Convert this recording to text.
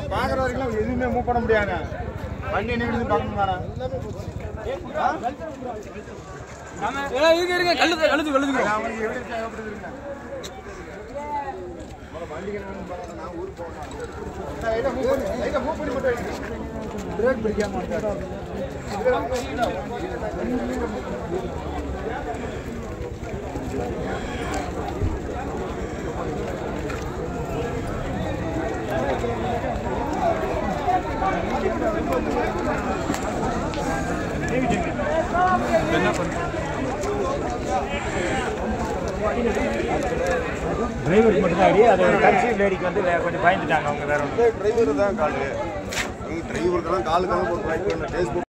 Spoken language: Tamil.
பாக்குற வரைக்கும் எதுவுமே மூவ் பண்ண முடியாங்க வண்டி நின்று பார்க்கணும் தானே இருங்க இருங்க கழுத்து கழுத்து கழுத்து அவனுக்கு எப்படி இருக்கா, எப்படி இருக்குங்க வண்டிக்கு என்னன்னு பாருங்க, நான் ஊருக்கு போகணும். லைட்டா move பண்ணி, லைட்டா move பண்ணி மட்டும் வைங்க. பிரேக் பிடிக்காம இருக்காது. டிரைவருக்கு மட்டும் தான் அடி அது கட்சி லேடிக்கு வந்து வே- கொஞ்சம் பயந்துட்டாங்க அவங்க வேற ஒன்றும் டிரைவர் தான் காலு டிரைவருக்கெல்லாம் காலுக்கெல்லாம் போட்டு ரைட் பண்ண டேஸ்ட்